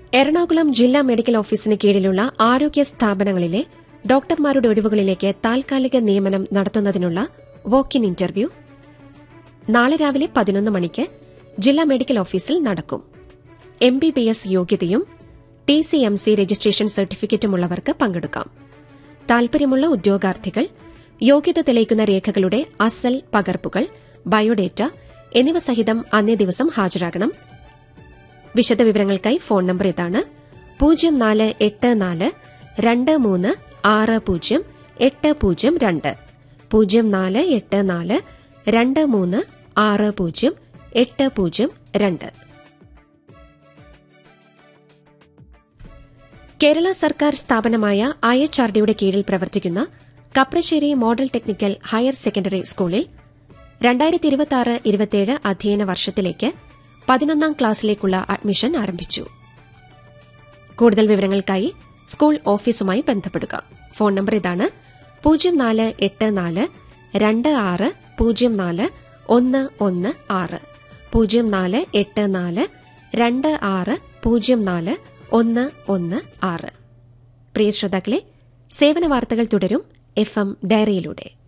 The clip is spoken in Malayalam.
എറണാകുളം ജില്ലാ മെഡിക്കൽ ഓഫീസിന് കീഴിലുള്ള ആരോഗ്യ സ്ഥാപനങ്ങളിലെ ഡോക്ടർമാരുടെ ഒഴിവുകളിലേക്ക് താൽക്കാലിക നിയമനം നടത്തുന്നതിനുള്ള വോക്ക് ഇൻ ഇന്റർവ്യൂ നാളെ രാവിലെ പതിനൊന്ന് മണിക്ക് ജില്ലാ മെഡിക്കൽ ഓഫീസിൽ നടക്കും എം ബി ബി എസ് യോഗ്യതയും T C M C registration സർട്ടിഫിക്കറ്റുമുള്ളവർക്ക് പങ്കെടുക്കാം താൽപര്യമുള്ള ഉദ്യോഗാർത്ഥികൾ യോഗ്യത തെളിയിക്കുന്ന രേഖകളുടെ അസൽ പകർപ്പുകൾ ബയോഡേറ്റ എന്നിവ സഹിതം അന്നേ ദിവസം ഹാജരാകണം വിശദവിവരങ്ങൾക്കായി ഫോൺ നമ്പർ ഇതാണ് പൂജ്യം നാല് എട്ട് നാല് രണ്ട് മൂന്ന് ആറ് പൂജ്യം എട്ട് പൂജ്യം രണ്ട് പൂജ്യം നാല് എട്ട് നാല് രണ്ട് മൂന്ന് ആറ് പൂജ്യം എട്ട് പൂജ്യം രണ്ട് കേരള സർക്കാർ സ്ഥാപനമായ ഐ എച്ച് ആർ ഡിയുടെ കീഴിൽ പ്രവർത്തിക്കുന്ന Kaprassery model technical higher secondary സ്കൂളിൽ രണ്ടായിരത്തി ഇരുപത്തിയാറ് ഇരുപത്തിയേഴ് അധ്യയന വർഷത്തിലേക്ക് പതിനൊന്നാം ക്ലാസ്സിലേക്കുള്ള അഡ്മിഷൻ ആരംഭിച്ചു കൂടുതൽ വിവരങ്ങൾക്കായി സ്കൂൾ ഓഫീസുമായി ബന്ധപ്പെടുക ഫോൺ നമ്പർ ഇതാണ് പൂജ്യം നാല് എട്ട് നാല് രണ്ട് ആറ് പൂജ്യം നാല് ഒന്ന് ഒന്ന് ആറ് പൂജ്യം നാല് എട്ട് നാല് രണ്ട് ആറ് പൂജ്യം നാല് ഒന്ന് ഒന്ന് ആറ് പ്രിയ ശ്രോതാക്കളെ സേവന വാർത്തകൾ തുടരും എഫ് എം ഡയറിയിലൂടെ